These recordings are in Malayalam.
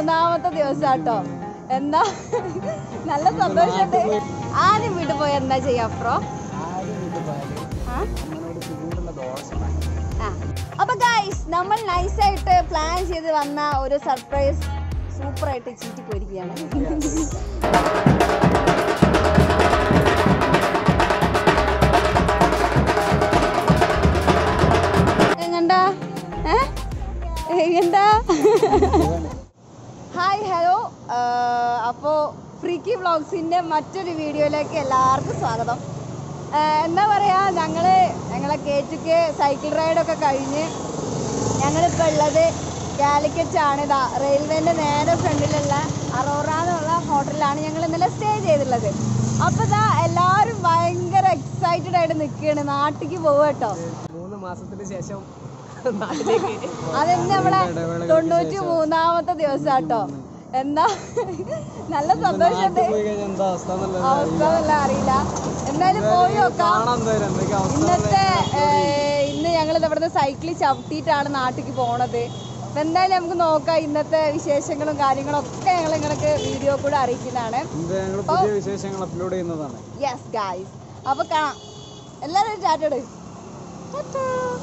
മൂന്നാമത്തെ ദിവസാട്ടോ എന്താ നല്ല സന്തോഷമുണ്ട് ആദ്യം വീട്ടിൽ പോയി എന്താ ചെയ്യാ അപ്രോ ആദ്യം വീട്ടിൽ പോയാല് ആ അമ്മനോട് ചൂടുള്ള ദോശ ഉണ്ടാക്കി ആ. അപ്പൊ ഗൈസ് നമ്മൾ നൈസായിട്ട് പ്ലാൻ ചെയ്ത് വന്ന ഒരു സർപ്രൈസ് സൂപ്പറായിട്ട് ചീറ്റി പോയിരിക്കുകയാണ് എങ്ങണ്ടാ ഏ എങ്ങണ്ടാ ഹായ് ഹലോ അപ്പോൾ ഫ്രീക്കി വ്ളോഗ്സിൻ്റെ മറ്റൊരു വീഡിയോയിലേക്ക് എല്ലാവർക്കും സ്വാഗതം ആഹ് എന്താ പറയുക ഞങ്ങൾ ഞങ്ങളെ കേറ്റുക്ക് സൈക്കിൾ റൈഡൊക്കെ കഴിഞ്ഞ് ഞങ്ങളിപ്പോൾ ഉള്ളത് കാലിക്കറ്റ് ആണ് ഇതാ റെയിൽവേൻ്റെ നേരെ ഫ്രണ്ടിലുള്ള അറോറ എന്നുള്ള ഹോട്ടലിലാണ് ഞങ്ങൾ ഇന്നലെ സ്റ്റേ ചെയ്തിട്ടുള്ളത് അപ്പോൾ ഇതാ എല്ലാവരും ഭയങ്കര എക്സൈറ്റഡ് ആയിട്ട് നിൽക്കുകയാണ് നാട്ടിലേക്ക് പോവുക കേട്ടോ മൂന്ന് മാസത്തിന് ശേഷം നാട്ടിലേക്ക് അതെന്നെ നമ്മളെ തൊണ്ണൂറ്റി മൂന്നാമത്തെ ദിവസം കേട്ടോ എന്താ നല്ല സന്തോഷമുണ്ട് പോയി കഴിഞ്ഞാൽ എന്താ അവസ്ഥ എന്നുള്ളത് അവസ്ഥ ഒന്നും അറിയില്ല എന്തായാലും പോയി നോക്കാം കാണാൻ എന്തായാലും എന്തൊക്കെ അവസ്ഥ ഇന്നത്തെ ഏഹ്, ഇന്ന് ഞങ്ങൾ ഇവിടുന്ന് സൈക്കിളിൽ ചവിട്ടിയിട്ടാണ് നാട്ടിലേക്ക് പോണത് അപ്പൊ എന്തായാലും നമുക്ക് നോക്കാം ഇന്നത്തെ വിശേഷങ്ങളും കാര്യങ്ങളും ഒക്കെ ഞങ്ങൾ നിങ്ങൾക്ക് വീഡിയോ കൂടെ അറിയിക്കുന്നതാണ് ഇത് ഞങ്ങൾ പുതിയ വിശേഷങ്ങൾ അപ്ലോഡ് ചെയ്യുന്നതാണ് യെസ് ഗായ്സ് അപ്പൊ കാണാം എല്ലാവരും ഒരു ടാറ്റ ഇട്. ടാറ്റാ.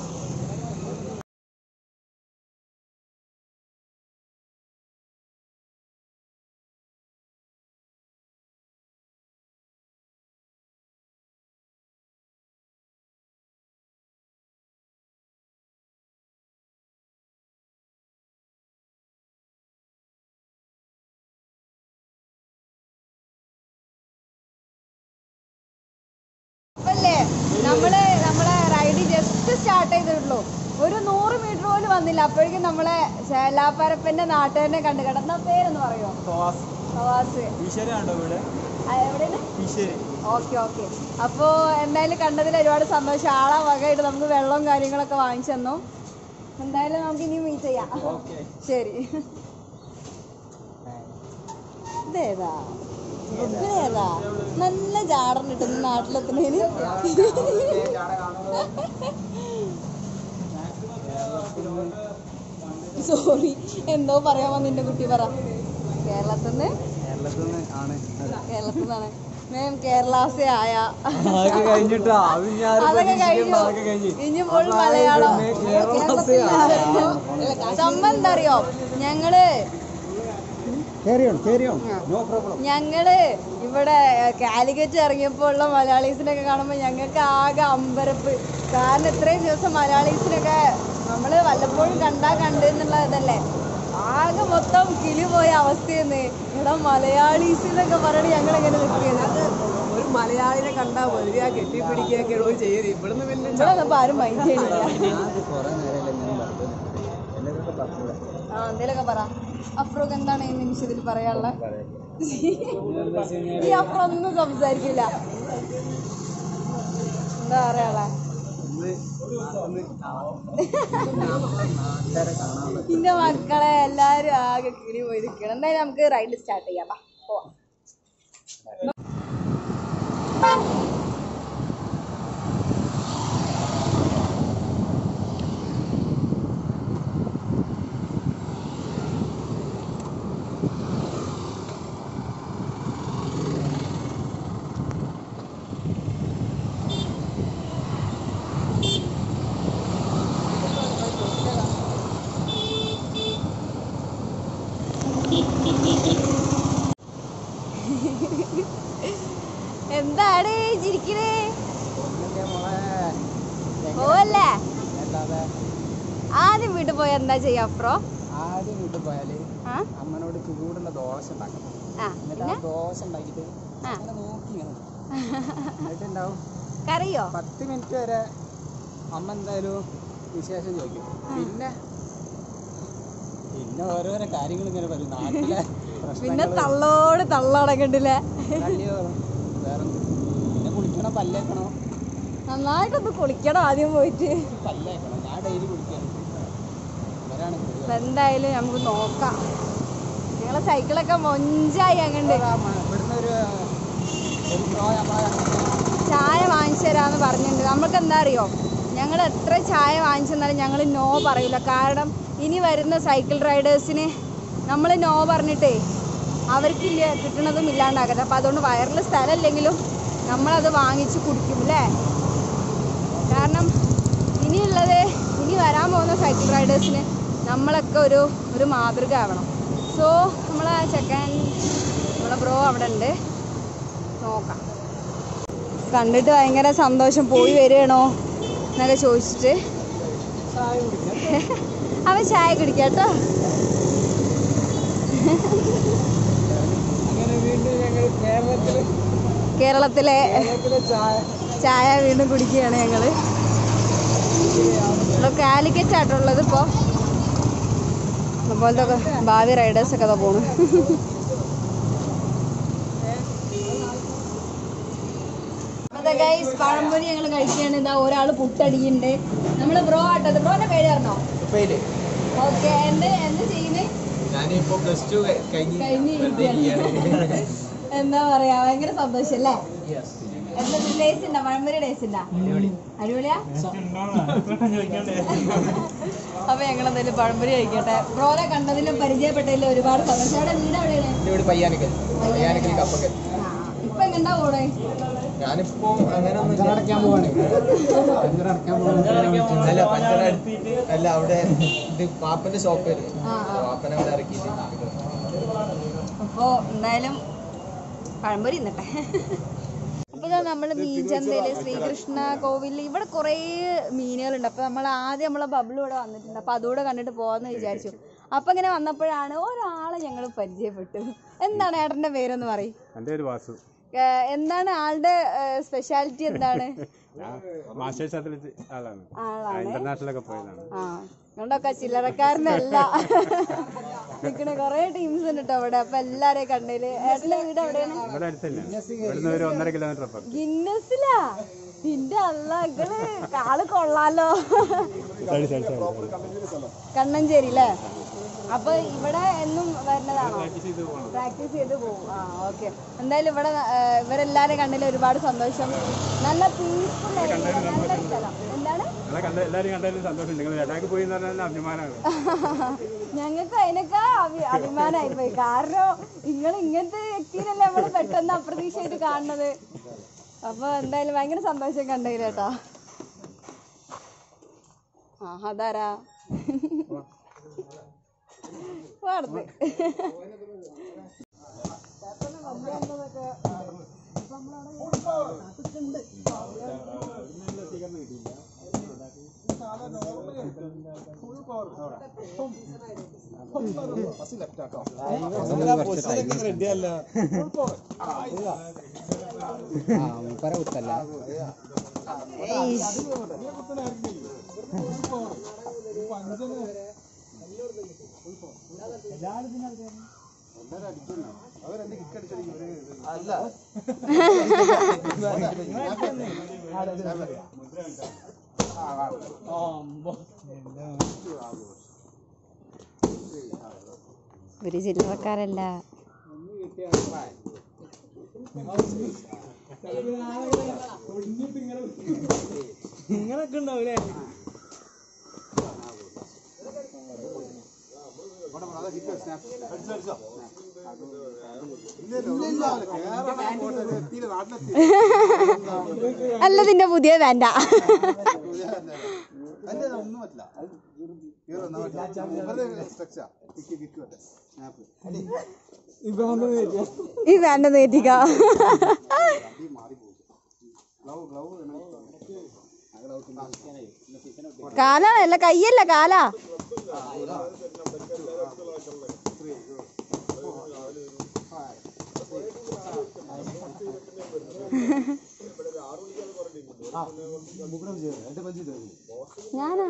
അല്ലേ നമ്മള് നമ്മളെ റൈഡ് ജസ്റ്റ് സ്റ്റാർട്ട് ചെയ്തിട്ടുള്ളൂ ഒരു നൂറ് മീറ്റർ പോലും വന്നില്ല അപ്പോഴേക്കും നമ്മളെ ശേലാപ്പരപ്പന്റെ നാട്ടുകാരനെ കണ്ടു കിടന്ന പേരെന്ന് പറയോ പ്രവാസ് ഈശ്വരാണ്ടോ ഇവിടെ എവിടെയാണ് ഈശ്വരി ഓക്കെ ഓക്കെ അപ്പോൾ എന്തായാലും കണ്ടതിൽ ഒരുപാട് സന്തോഷം ആളാ വകയായിട്ട് നമുക്ക് വെള്ളവും കാര്യങ്ങളൊക്കെ വാങ്ങിച്ചു തന്നു എന്തായാലും നമുക്ക് ഇനി മീറ്റ് ചെയ്യാം ഓക്കെ ശരി ഇതേതാ ഇതിലേതാ നല്ല ജാടൻ കിട്ടുന്നു നാട്ടിലെത്തുന്നതിന് സോറി എന്തോ പറയാൻ വന്നു നിന്റെ കുട്ടി പറ കേരളത്തിൽ നിന്ന് കേരളത്തിൽ നിന്ന് ആണ് കേരളത്തിൽ നിന്നാണ് മേം കേരളാസെ ആയ അതൊക്കെ കഴിഞ്ഞിട്ടാ അത് ഞാൻ അതൊക്കെ കഴിഞ്ഞു അതൊക്കെ കഴിഞ്ഞ് ഇനി ഫുൾ മലയാളം പിന്നെ കേരളാസെ സംഭവം എന്താ അറിയോ ഞങ്ങള് കേറിയോൺ കേറിയോൺ നോ പ്രോബ്ലം ഞങ്ങള് ഇവിടെ കാലിക്കറ്റ് ഇറങ്ങിയപ്പോൾ ഉള്ള മലയാളീസിനൊക്കെ കാണുമ്പോൾ ഞങ്ങൾക്ക് ആകെ അമ്പരപ്പ് കാരണം ഇത്രയും ദിവസം മലയാളീസിനൊക്കെ നമ്മള് വല്ലപ്പോഴും കണ്ടാ കണ്ട് എന്നുള്ള ഇതല്ലേ ആകെ മൊത്തം കിളി പോയ അവസ്ഥയെന്ന് ഇവിടെ മലയാളീസ് എന്നൊക്കെ പറഞ്ഞിട്ട് ഞങ്ങൾ എങ്ങനെ നിൽക്കുന്നത് ഒരു മലയാളിനെ കണ്ടാ വെറുതെ കെട്ടിപ്പിടിക്കുകയൊക്കെയാണോ ചെയ്യല് ഇവിടുന്ന് പിന്നെ ഇവിടെ വന്നപ്പോ ആരും മൈൻഡ് ചെയ്യണില്ല ആ എന്തേലൊക്കെ പറ അഫ്രോക്ക് എന്താണ് ഈ നിമിഷത്തിൽ പറയാനുള്ള ഈ അഫ്രോ ഒന്നും സംസാരിക്കില്ല എന്താ പറയാനുള്ള എന്റെ മക്കളെ എല്ലാരും ആകെ കിളി പോയി നിൽക്കണം എന്തായാലും നമുക്ക് റൈഡ് സ്റ്റാർട്ട് ചെയ്യാം ബാ, പോവാം എന്താണ് ചിരിക്കണേ പോവല്ലേ അല്ലാതെ ആദ്യം വീട്ടിൽ പോയി എന്താ ചെയ്യാ അഫ്രോ ആദ്യം വീട്ടിൽ പോയാല് ആ അമ്മനോട് ചൂടുള്ള ദോശ ഉണ്ടാക്കണം ആ എന്നിട്ട് ആ ദോശ ഉണ്ടാക്കിയിട്ട് ആ. അങ്ങനെ നോക്കി ഇങ്ങനെ എന്നിട്ടുണ്ടാവും കറിയോ പത്ത് മിനിറ്റ് വരെ അമ്മ എന്തായാലും വിശേഷം ചോദിക്കും പിന്നെ പിന്നെ ഓരോരോ കാര്യങ്ങൾ ഇങ്ങനെ പറയും നാട്ടിലെ പിന്നെ പ്രശ്നങ്ങള് തള്ളോട് തള്ളടക്കണ്ടില്ലേ തള്ളി കയറും. വേറെന്ത് പിന്നെ കുളിക്കണം പല്ലേക്കണം നന്നായിട്ടൊന്ന് കുളിക്കണം ആദ്യം പോയിട്ട് പല്ലേക്കണം ഞാൻ ഡെയിലി കുളിക്കണം ഇവരാണ് അപ്പൊ എന്തായാലും നമുക്ക് നോക്കാം ഞങ്ങളെ സൈക്കിളൊക്കെ മൊഞ്ചായി അങ്ങണ്ട് ഇവിടുന്ന് ഒരു ഒരു പ്രോ നമ്മളെ ചായ വാങ്ങിച്ചു തരാന്ന് പറഞ്ഞിട്ടുണ്ട് നമുക്ക് എന്താ അറിയോ ഞങ്ങൾ എത്ര ചായ വാങ്ങിച്ചു തന്നാലും ഞങ്ങൾ നോ പറയില്ല കാരണം ഇനി വരുന്ന സൈക്കിൾ റൈഡേഴ്സിന് നമ്മൾ നോ പറഞ്ഞിട്ടേ അവർക്കില്ല കിട്ടണതും ഇല്ലാണ്ടാക്കരുത് അപ്പം അതുകൊണ്ട് വയറിൽ സ്ഥലമില്ലെങ്കിലും നമ്മളത് വാങ്ങിച്ച് കുടിക്കും അല്ലേ കാരണം ഇനിയുള്ളത് ഇനി വരാൻ പോകുന്ന സൈക്കിൾ റൈഡേഴ്സിന് നമ്മളൊക്കെ ഒരു ഒരു മാതൃക ആവണം സോ നമ്മളെ ചെക്കൻ നമ്മളെ ബ്രോ അവിടെ ഉണ്ട് നോക്കാം കണ്ടിട്ട് ഭയങ്കര സന്തോഷം പോയി വരികയാണോ എന്നൊക്കെ ചോദിച്ചിട്ട് ചായ കുടിക്കാം അവൻ ചായ കുടിക്കാം കേട്ടോ അങ്ങനെ വീണ്ടും ഞങ്ങൾ കേരളത്തിൽ കേരളത്തിലെ കേരളത്തിലെ ചായ ചായ വീണ്ടും കുടിക്കുകയാണ് ഞങ്ങള് ഇവിടെ കാലിക്കറ്റ് ആയിട്ടുള്ളത് ഇപ്പോൾ അതുപോലത്തെ ഒക്കെ ഭാവി റൈഡേഴ്സ് ഒക്കെ അതാ പോണു അതെ ഗൈസ് പഴംപൊരി ഞങ്ങൾ കഴിക്കുകയാണ് ഇതാ ഒരാൾ പുട്ടടിക്കുന്നുണ്ട് നമ്മള് ബ്രോ ആട്ടത് ബ്രോന്റെ പേര് പറഞ്ഞോ ഉപ്പയില് ഓക്കെ എന്ത് എന്ത് ചെയ്യുന്നേ ഞാനിപ്പോ പ്ലസ് ടു കഴിഞ്ഞ് കഴിഞ്ഞ് വെറുതെ ഇരിക്കുകയാണ്. എന്താ പറയാ ഭയങ്കര സന്തോഷം അല്ലേ Yes. എന്താ ടേസ്റ്റ് ഉണ്ടോ പഴംപൊരി ടേസ്റ്റ് ഉണ്ടോ അടിപൊളി. അടിപൊളിയാ അപ്പൊ ഞങ്ങൾ എന്തായാലും പഴംപൊരി കഴിക്കട്ടെ ബ്രോനെ കണ്ടതിലും പരിചയപ്പെട്ടതിലും ഒരുപാട് സന്തോഷം അവിടെ വീട് എവിടെയാണ് എൻ്റെ വീട് പയ്യാനക്കൽ പയ്യാനക്കൽ കപ്പക്കൽ ആ, ഇപ്പൊ എങ്ങണ്ടാ പോണേ ഞാനിപ്പോ അങ്ങനെ ഒന്നും പഞ്ചർ അടയ്ക്കാൻ പോവാണ് പഞ്ചർ അടയ്ക്കാൻ പോവാണ് അല്ല പഞ്ചർ അല്ല അവിടെ ഇത് പാപ്പന്റെ ഷോപ്പ് ആ, ആ. പാപ്പനെ അവിടെ ഇറക്കിയിട്ട് അപ്പോ എന്തായാലും പഴംപൊരി ഇന്നട്ടെ അപ്പൊ ഇതാ നമ്മള് മീൻചന്തയില് ശ്രീകൃഷ്ണ കോവിലിൽ ഇവിടെ കുറേ മീനുകളുണ്ട് അപ്പൊ നമ്മൾ ആദ്യം നമ്മളെ ബബിൾ ഇവിടെ വന്നിട്ടുണ്ട് അപ്പൊ അതുകൂടെ കണ്ടിട്ട് പോവാന്ന് വിചാരിച്ചു അപ്പൊ ഇങ്ങനെ വന്നപ്പോഴാണ് ഒരാളെ ഞങ്ങൾ പരിചയപ്പെട്ടു എന്താണ് ഏട്ടന്റെ പേരൊന്ന് പറയും എൻ്റെ ഒരു വാസു എന്താണ് ആളുടെ സ്പെഷ്യാലിറ്റി എന്താണ് ഞാൻ മാസ്റ്റേഴ്സ് അത്ലറ്റ് ആളാണ് ആളാണ് ഇന്റർനാഷണലൊക്കെ പോയതാണ് ആ കണ്ടൊക്കെ ചില്ലറക്കാരനല്ല നിക്കണ കൊറേ ടീംസ് ഉണ്ട് കേട്ടോ അവിടെ അപ്പൊ എല്ലാരെയും കണ്ടേല് ഏട്ടന്റെ വീട് എവിടെയാണ് ഇവിടെ അടുത്ത് തന്നെയാണ് ഇവിടുന്ന് ഒരു ഒന്നര കിലോമീറ്റർ അപ്പുറം ഗിന്നസിലാ നിന്റെ അല്ല ഇങ്ങള് കാള് കൊള്ളാലോ സൈഡ് സൈഡ് സൈഡ് കണ്ണഞ്ചേരി അല്ലേ അപ്പൊ ഇവിടെ എന്നും വരുന്നതാണോ പ്രാക്ടീസ് ചെയ്ത് പോകും ആ ഓക്കെ എന്തായാലും ഇവിടെ ആ, ഇവരെല്ലാരും കണ്ടതിൽ ഒരുപാട് സന്തോഷം നല്ല പീസ്ഫുൾ ആയിട്ടുള്ള നല്ലൊരു സ്ഥലം എന്താണ് നിങ്ങളെ കണ്ട എല്ലാവരും കണ്ടതിൽ സന്തോഷം നിങ്ങൾ ലഡാക്ക് പോയി എന്ന് പറഞ്ഞാൽ അഭിമാനമാണ് ഞങ്ങൾക്ക് അതിനൊക്കെ അഭി- അഭിമാനായി പോയി കാരണം നിങ്ങൾ ഇങ്ങനത്തെ വ്യക്തിനല്ലേ നമ്മൾ പെട്ടെന്ന് അപ്രതീക്ഷയായിട്ട് കാണുന്നത് അപ്പൊ എന്തായാലും ഭയങ്കര സന്തോഷം കണ്ടതിൽ കേട്ടോ ആ അതാരാ വാർന്ന് ആ മൂപ്പര കുത്തല്ല ഒരു ചില്ലറക്കാരല്ല നിങ്ങളൊക്കെ ഉണ്ടാവൂലേ അല്ല നിന്റെ പുതിയ വേണ്ട ഇപ്പൊ വന്ന് വരിക ഈ വേണ്ട നേറ്റിക്ക കാല അല്ല കയ്യല്ല കാല ഞാനാ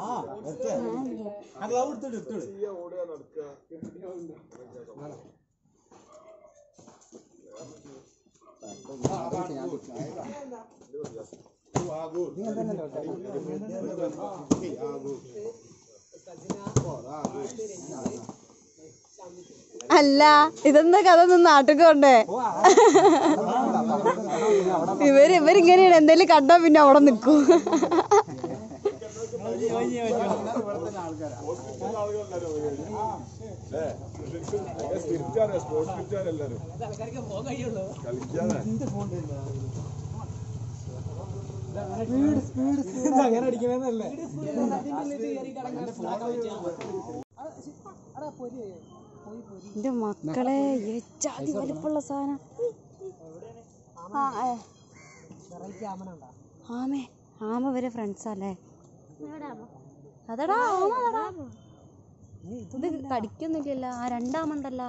അല്ല ഇതെന്താ കഥ നിന്ന് നാട്ടിൽ കൊണ്ടേ ഇവര് ഇവരിങ്ങനെയാണ് എന്തെങ്കിലും കണ്ടാ പിന്നെ അവിടെ നിക്കും അങ്ങനെ അടിക്കണമെന്നല്ലേ എന്റെ മക്കളെ എച്ചാതി വലിപ്പുള്ള സാധനം ആ, ഏ. ആമേ ആമ വരെ ഫ്രണ്ട്സ് അല്ലേ അതടാ ആമ അതെടാ. ഇത് കടിക്കൊന്നുമില്ലല്ലോ ആ രണ്ടാമണ്ടല്ലോ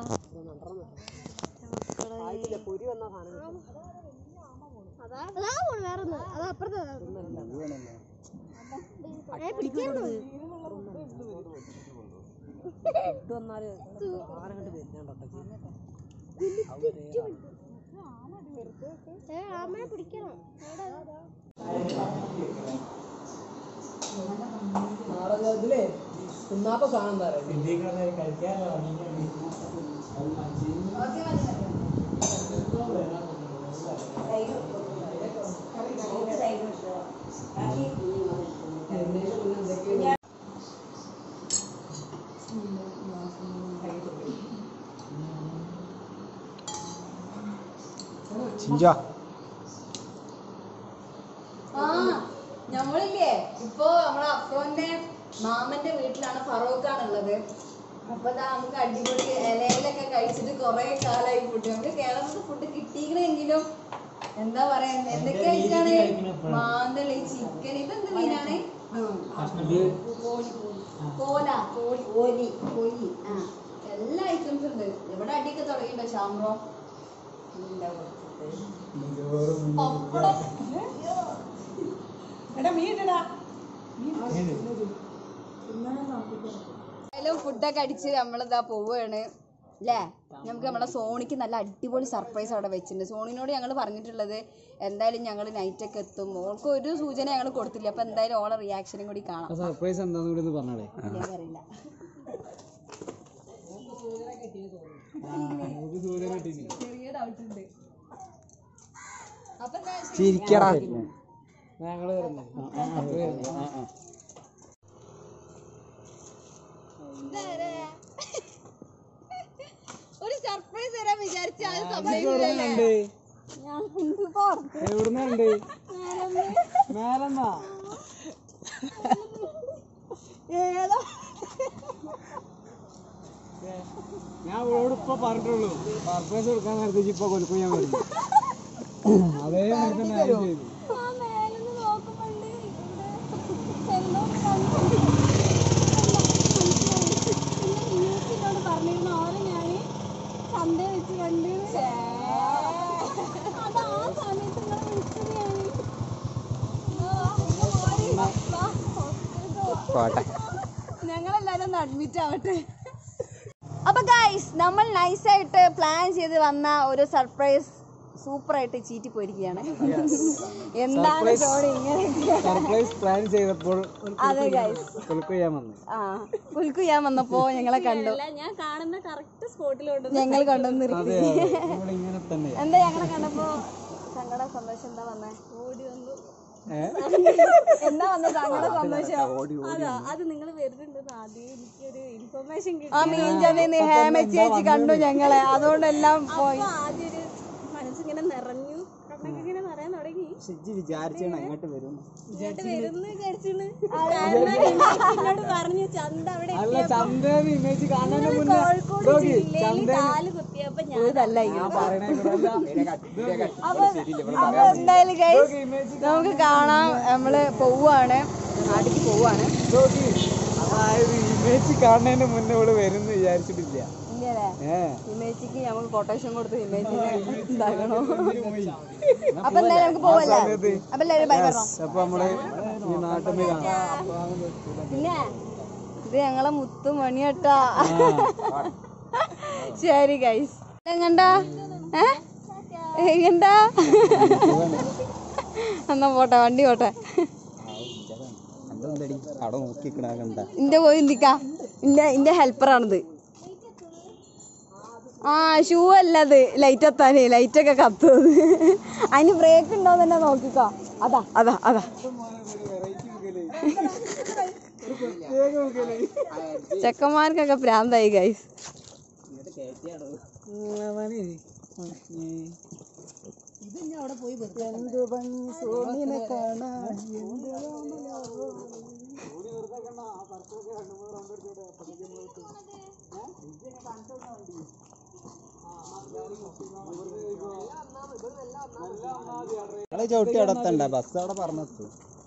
ഇതിലേ തിന്നാത്ത സാധനം എന്താ പറയുക ചിഞ്ചാ ആ ഞമ്മളില്ലേ ഇപ്പൊ നമ്മളെ അഫ്രോന്റെ മാമന്റെ വീട്ടിലാണ് ഫറൂഖാണുള്ളത് അപ്പൊ ദാ നമുക്ക് അടിപൊളി ഇലയിലൊക്കെ കഴിച്ചിട്ട് കുറെ കാലമായി ഫുഡ് നമുക്ക് കേരളത്തിൽ ഫുഡ് കിട്ടിയെങ്കിലും എന്താ പറയാ എന്തൊക്കെ കഴിച്ചാണ് മാന്തളി ചിക്കൻ ഇതെന്ത് മീനാണ് കോല കോഴി കോലി കോഴി ആ എല്ലാ ഐറ്റംസ് ഉണ്ട് ഇവിടെ അടിയൊക്കെ തുടങ്ങിയിട്ടുണ്ടോ ശാമ്പ്രോ പപ്പടം എന്തായാലും ഫുഡൊക്കെ അടിച്ച് നമ്മളിതാ പോവുകയാണ് അല്ലേ നമുക്ക് നമ്മളെ സോണിക്ക് നല്ല അടിപൊളി സർപ്രൈസ് അവിടെ വെച്ചിട്ടുണ്ട് സോണിനോട് ഞങ്ങൾ പറഞ്ഞിട്ടുള്ളത് എന്തായാലും ഞങ്ങൾ നൈറ്റൊക്കെ എത്തും ഓൾക്ക് ഒരു സൂചന ഞങ്ങൾ കൊടുത്തില്ല അപ്പൊ എന്തായാലും ഓളെ റിയാക്ഷനും കൂടി കാണാം സർപ്രൈസ് എന്താന്ന് കൂടി ഒന്ന് പറഞ്ഞാലേ ഇല്ലേ അറിയില്ല ചെറിയ ഡൗട്ട് ഉണ്ട് അപ്പൊ എന്താ ചിരിക്കടാ ഞങ്ങള് വരുന്നത് ഇതാരാ? ഒരു സർപ്രൈസ് തരാൻ വിചാരിച്ച അത് സംഭവിക്കില്ലല്ലേ ഞാൻ എന്ത് പറഞ്ഞു എവിടുന്നുണ്ട് മേലെന്നാ ഏതോ ഞാൻ അവളോട് ഇപ്പൊ പറഞ്ഞിട്ടുള്ളൂ സർപ്രൈസ് കൊടുക്കാൻ നേരത്തേക്ക് ഇപ്പൊ കൊലുക്കും ഞാൻ വരുന്നു അതേ നേരത്തെ ഞാൻ ചെയ്തു ആ മേലെന്ന് നോക്കുമ്പോണ്ട് ഇവിടെ എന്തോ ന്യൂസിനോട് പറഞ്ഞിരുന്നു ഓരെ ഞാൻ ചന്ത വെച്ച് കണ്ട് അത് ആ സമയത്ത് നിങ്ങൾ വിളിച്ചത് ഞാൻ പോട്ടെ ഞങ്ങളെല്ലാരും ഒന്ന് അഡ്മിറ്റ് ആവട്ടെ അപ്പൊ ഗൈസ് നമ്മൾ നൈസായിട്ട് പ്ലാൻ ചെയ്ത് വന്ന ഒരു സർപ്രൈസ് സൂപ്പർ ആയിട്ട് ചീറ്റി പോയിരിക്കുകയാണ് എന്താണ് ജോണി ഇങ്ങനെ സർപ്രൈസ് പ്ലാൻ ചെയ്തപ്പോൾ അതെ ഗൈസ് കൊലുക്ക് ചെയ്യാൻ വന്നു ആ പുൽക്കു ഞാൻ വന്നപ്പോ ഞങ്ങളെ കണ്ടു ഞാൻ കാണുന്ന കറക്റ്റ് സ്പോട്ടിലോട്ട് ഞങ്ങൾ കൊണ്ടുവന്ന് നിർത്തി ഇങ്ങനെ തന്നെ എന്താ ഞങ്ങളെ കണ്ടപ്പോ സങ്കടം സന്തോഷം എന്താ വന്നേ ഓടി വന്നു എന്താ വന്നത് സങ്കടം സന്തോഷം അതാ അത് നിങ്ങൾ വരുന്നുണ്ടെന്ന് ആദ്യം എനിക്കൊരു ഇൻഫർമേഷൻ കിട്ടി ആ മീൻചന്തന്ന് ഹേമ ചേച്ചി കണ്ടു ഞങ്ങളെ അതുകൊണ്ടെല്ലാം പോയി അപ്പൊ ആദ്യം ഒരു മനസ്സിങ്ങനെ നിറഞ്ഞു കണ്ണൊക്കെ ഇങ്ങനെ നിറയാൻ തുടങ്ങി ഷിജി വിചാരിച്ചാണ് അങ്ങോട്ട് വരും ഇങ്ങോട്ട് വരുന്നു വിചാരിച്ചിണ് കാരണം എന്നോട് പറഞ്ഞു ചന്ത അവിടെ അല്ല ചന്തേന്ന് ഇമേജ് കാണുന്നതിന് മുന്നേ കോഴിക്കോട് നോക്കി, ജില്ലയിൽ ചന്തേന്ന് കാല് കുത്തിയപ്പോ ഞാൻ ഇതല്ല ഞാൻ പറയണേ കൂടെ അപ്പൊ അപ്പൊ എന്തായാലും ഗൈസ് നമുക്ക് കാണാം നമ്മള് പോവാണ് നാട്ടിക്ക് പോവാണ് നോക്കി അതായത് ഇമേജ് കാണുന്നതിന് മുന്നേ ഇവിടെ വരുന്നു വിചാരിച്ചിട്ടില്ല ഇങ്ങനെ ഏ ഇമേജിക്ക് നമുക്ക് കൊട്ടേഷൻ കൊടുത്ത് ഇമേജിനെ ഇതാക്കണോ അപ്പൊ എന്തായാലും നമുക്ക് പോവല്ലേ അപ്പൊ എല്ലാവരും ബൈ പറഞ്ഞോ അപ്പൊ നമ്മള് ഈ നാട്ടിൽ നിന്ന് കാണാം പിന്നെ ഇത് ഞങ്ങളെ മുത്തു മണിയട്ടാ ശരി ഗൈസ് എങ്ങണ്ടാ ഏ എങ്ങണ്ടാ എന്നാ പോട്ടെ വണ്ടി പോട്ടെ എന്തെന്തടി അവിടെ നോക്കിക്കണ കണ്ട ഇന്റെ പോയി നിക്കാ ഇന്റെ ഇന്റെ ഹെൽപ്പറാണിത് ആ ഷൂ അല്ലത് ലൈറ്റ് എത്താനേ ലൈറ്റ് ഒക്കെ കത്തുന്നത് അതിന് ബ്രേക്ക് ഉണ്ടോ തന്നെ നോക്കിക്കോ അതാ അതാ അതാ ചെക്കന്മാർക്കൊക്കെ പ്രാന്തായി ഗൈസ് നിങ്ങളെ ചവിട്ടി അവിടെ എത്തണ്ട ബസ് അവിടെ പറഞ്ഞെത്തു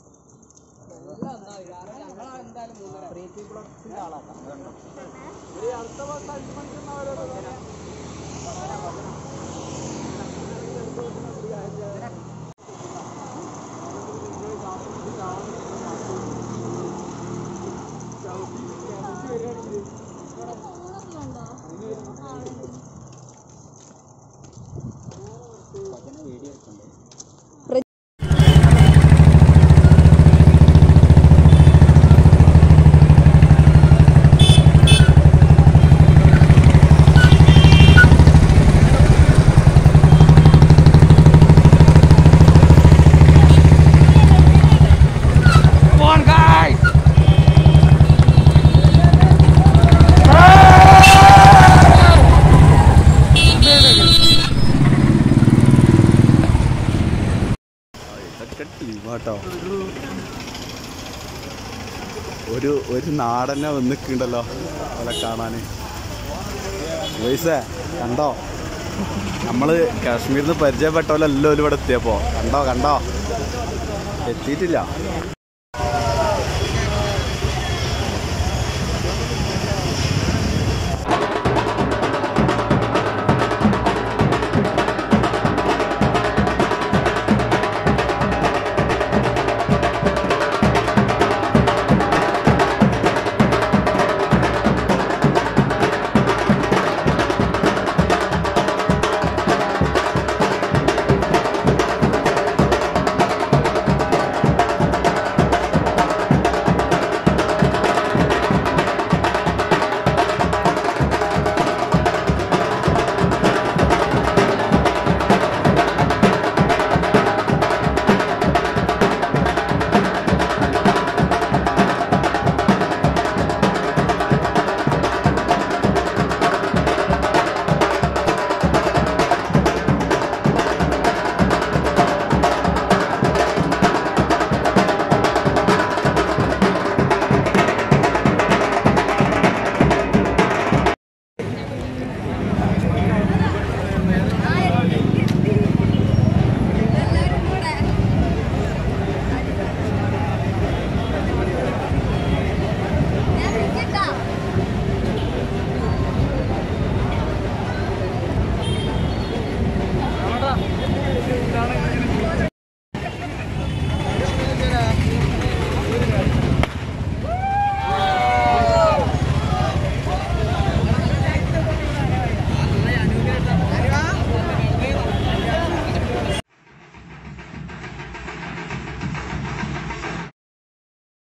കേട്ടോ ഒരു ഒരു നാടന്നെ വന്നിട്ടുണ്ടല്ലോ അല്ല കാണാന് വയസ്സേ കണ്ടോ നമ്മള് കാശ്മീരിൽ നിന്ന് പരിചയപ്പെട്ട പോലെ എല്ലാം ഇവിടെ എത്തിയപ്പോ കണ്ടോ കണ്ടോ എത്തിയിട്ടില്ല